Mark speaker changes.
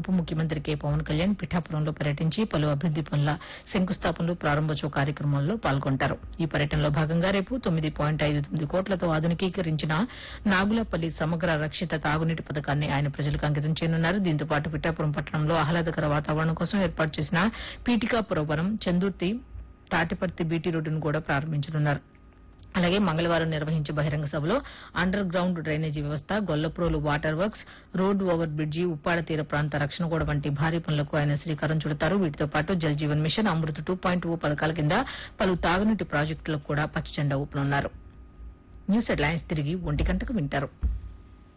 Speaker 1: ఉప ముఖ్యమంత్రి కె పవన్ కళ్యాణ్ పిఠాపురంలో పర్యటించి పలు అభివృద్ది పనుల శంకుస్థాపనలు ప్రారంభోత్సవ కార్యక్రమాల్లో పాల్గొంటారు ఈ పర్యటనలో భాగంగా రేపు తొమ్మిది పాయింట్ ఐదు తొమ్మిది కోట్లతో ఆధునికీకరించిన నాగులపల్లి సమగ్ర రక్షిత తాగునీటి పథకాన్ని ఆయన ప్రజలకు అంకితం చేయనున్నారు దీంతో పాటు పిఠాపురం పట్టణంలో ఆహ్లాదకర వాతావరణం కోసం ఏర్పాటు చేసిన పీఠికాపురవనం చందుర్తి తాటిపర్తి బీటీ రోడ్డును కూడా ప్రారంభించనున్నారు అలాగే మంగళవారం నిర్వహించే బహిరంగ సభలో అండర్ గ్రౌండ్ డ్రైనేజీ వ్యవస్థ Gollaprolu water works road over bridge Uppada తీర ప్రాంత రక్షణ గోడ వంటి భారీ పనులకు ఆయన శ్రీకారం చుడతారు వీటితో పాటు Jal Jeevan mission Amrut two point O పథకాల కింద పలు తాగునీటి ప్రాజెక్టులకు కూడా పచ్చజెండా ఊపనున్నారు న్యూస్ హెడ్లైన్స్ తిరిగి ఒంటి గంటకు వింటారు